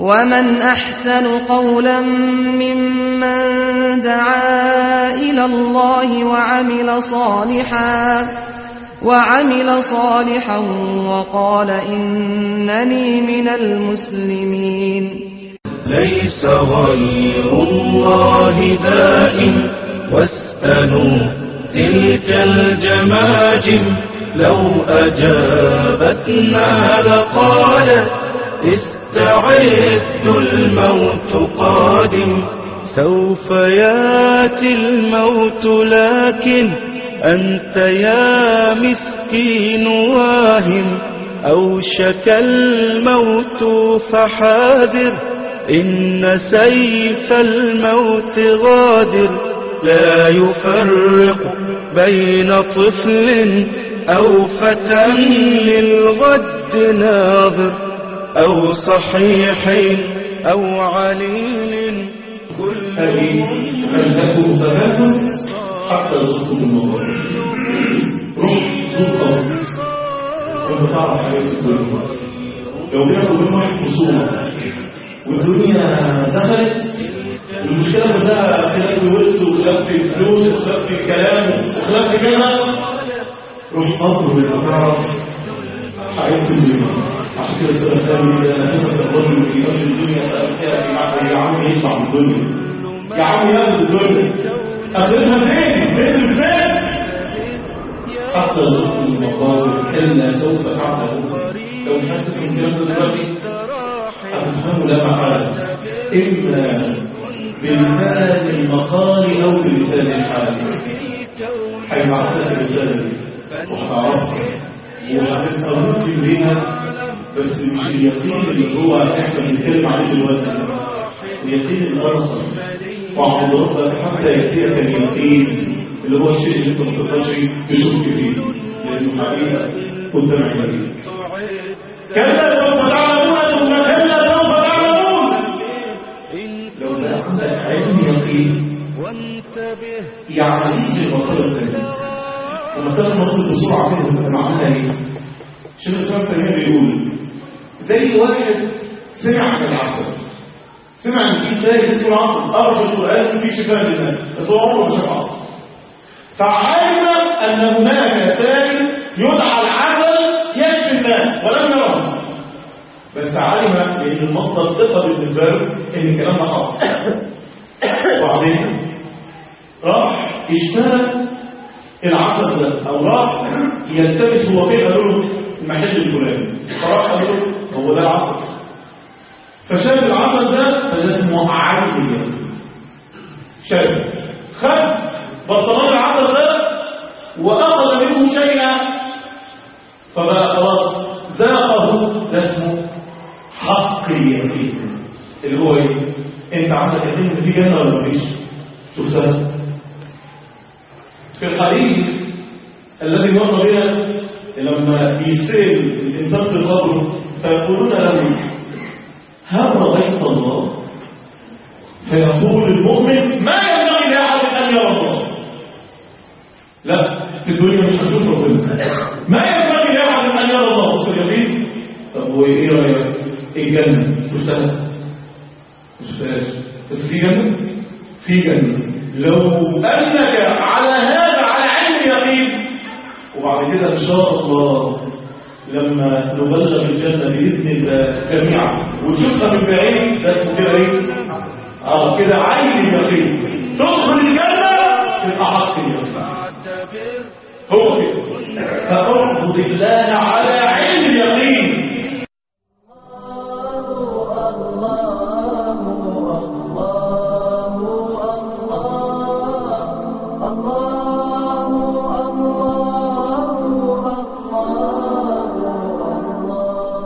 ومن أحسن قولا ممن دعا إلى الله وعمل صالحا وعمل صالحا وقال إنني من المسلمين ليس غير الله دائم واسألوا تلك الجماجم لو أجابتنا لقالت استعد الموت قادم سوف ياتي الموت لكن أنت يا مسكين واهم أوشك الموت فحاذر إن سيف الموت غادر لا يفرق بين طفل أو فتى للغد ناظر أو صحيح أو عليل كل هذه أن تكون تكاتل حتى يدخل الموضوع روح روح وانت تعرف حاجات السلوك لو كان كل واحد خصومة والدنيا دخلت والمشكلة كلها خلاف الورث وخلاف في الفلوس وخلاف في الكلام وخلاف في كذا روح قبر وتعرف حقيقة الدنيا عشان كده السنة الثانية إذا نفسك الرجل في أمر الدنيا فأبكى يا عم يطلع من الدنيا يا عم ياخد الدنيا أخذها فين؟ فين فين؟ حتى يدخل المقابر كلا سوف تعلمون لو مش هتفهم الكلام ده دلوقتي هتفهمه لا محالة إما بلسان المقال أو بلسان الحال هيبعت لك الرسالة دي وهتعرفها وهتسأل ممكن بيها بس مش اليقين اللي هو احنا بنتكلم عليه دلوقتي اليقين الأرسل واعبد ربك حتى يأتيك اليقين اللي هو الشيء اللي انت ما تقدرش تشك فيه لأنه حقيقة قدام عينيك كلا سوف تعلمون ثم كلا سوف تعلمون لو بقى عندك علم يقين يعني ايه المسألة الثانية المسألة المفروض بسرعة كده تبقى معناها ايه؟ شيخ الإسلام التيمية بيقول زي واحد سمع عن العسل سمع ان في سائل اسمه العسل قرأ في القرآن في شفاء للناس بس هو عمره ما شاف عسل فعلم ان هناك سائل يدعى العسل يشفي الناس ولم يره بس علم لان المصدر ثقه بالنسبه له ان الكلام ده حصل وبعدين راح اشترى العسل ده او راح يلتمس هو فين قالوا له المحل الفلاني فراح قال له هو ده العسل فشاف العسل ده فده اسمه عين شاف خد برطمان العسل ده واخذ منه شيئا فبقى خلاص ذاقه ده اسمه حق اليقين اللي هو ايه انت عندك يقين في جنه ولا مفيش شوف سهل في الحديث الذي مر بنا لما يسير الإنسان في القبر فيقولون له هل رأيت الله فيقول المؤمن ما ينبغي لأحد أن يرى الله لا في الدنيا مش هنشوف ربنا ما ينبغي لأحد أن يرى الله بص اليقين طب وإيه رأيك الجنة شفتها شفتهاش بس في جنة في جنة لو أنك على هذا على علم يقين وبعد كده إن شاء الله لما نبلغ الجنة بإذن الله جميعا وتشوفها من بعيد ده اسمه كده إيه؟ اه كده عين يقين تدخل الجنة تبقى حق اليقين هو كده فاعبد الله